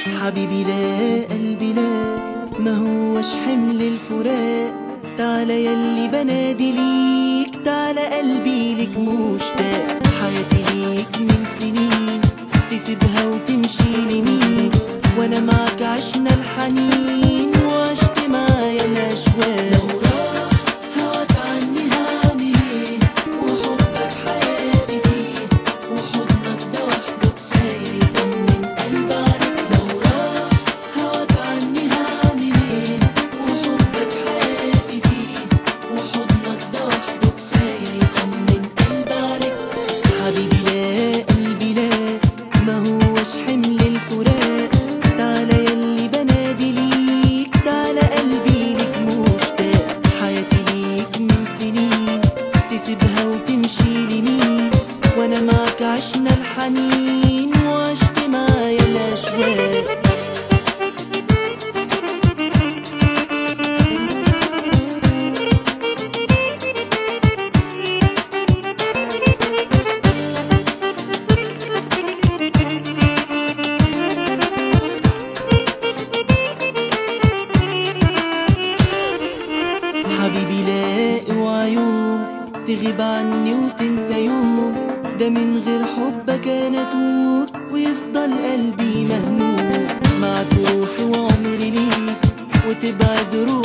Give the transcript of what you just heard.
حبيبي لا قلبي لا ما هوش حمل الفراق تعالى يلي بنادي ليك تعالى قلبي لك مشتاق حياتي ليك من سنين تسيبها وتمشي لمين وانا معك عشنا الحنين وعشت معايا الاشواق لو راح هواك عني هعمل ايه وحبك حياتي فيه وحضنك ده وحده كفايه يطمن قلبي عليك لو راح هواك عني هعمل ايه وحبك حياتي فيه وحضنك ده وحده كفايه يطمن قلبي عليك حبيبي لا قلبي لا ما هوش حمل الفراق تعالى يلي بنادي ليك تعالى قلبي لك مشتاق حياتي ليك من سنين تسيبها وتمشي لمين وانا معك عشنا الحنين وعشت معايا الاشواق حبيبي لا اوعى يوم تغيب عني وتنسى يوم ده من غير حبك انا توه ويفضل قلبي مهموم معك روحي وعمري ليك وتبعد روحي